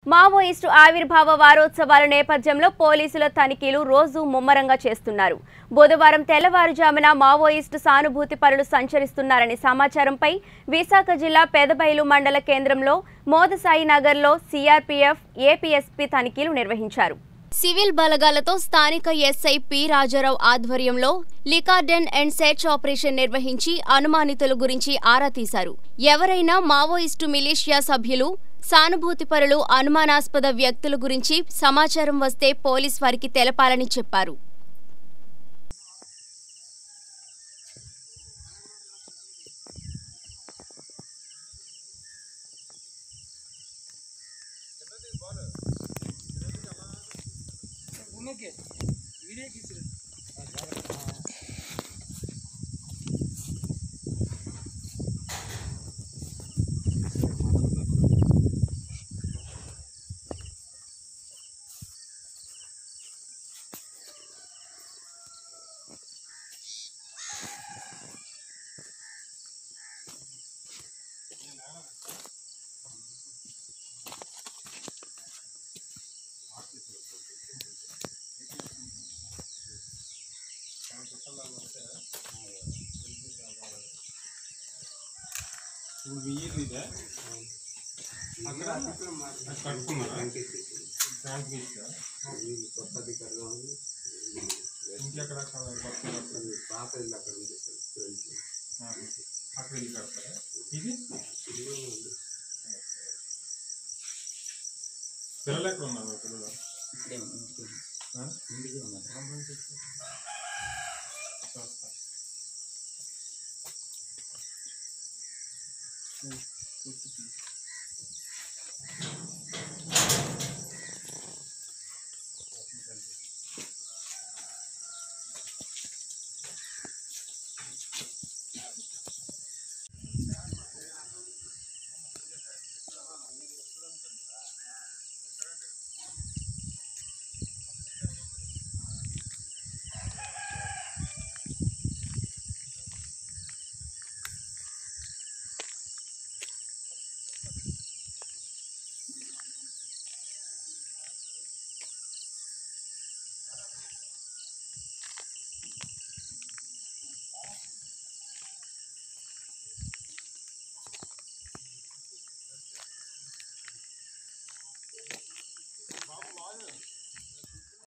Maoist ఆవిర్భావ వారోత్సవాల నేపథ్యంలో పోలీసుల తనిఖీలు రోజు ముమ్మరంగా చేస్తున్నారు బుధవారం తెల్లవారుజామున మావోయిస్టు సానుభూతి పరులు సంచరిస్తున్నారనే సమాచారంపై విశాఖ జిల్లా పెదబైలు మండల కేంద్రంలో మోదసాయి నగర్లో సిఆర్పీఎఫ్ ఏపీఎస్పీ తనిఖీలు నిర్వహించారు సివిల్ బలగాలతో స్థానిక ఎస్ఐ పి రాజారావు ఆధ్వర్యంలో లికార్డెన్ అండ్ సెర్చ్ ఆపరేషన్ నిర్వహించి అనుమానితుల గురించి ఆరా తీశారు ఎవరైనా మావోయిస్టు మిలీషియా సభ్యులు సానుభూతిపరులు అనుమానాస్పద వ్యక్తుల గురించి సమాచారం వస్తే పోలీస్ వారికి తెలపాలని చెప్పారు ఇప్పుడు మీ ఇల్లు ఇదే అక్కడ కట్టుకున్నారా ట్యాంక్ తీసా ఇంకెక్కడ పాత ఇల్లు అక్కడ ఉంది ఆహా. అక్కడ ఇల్లు కడతారా ఇది పిల్లలు ఎక్కడ ఉన్నారు పిల్లలు ఆ? చూస్తా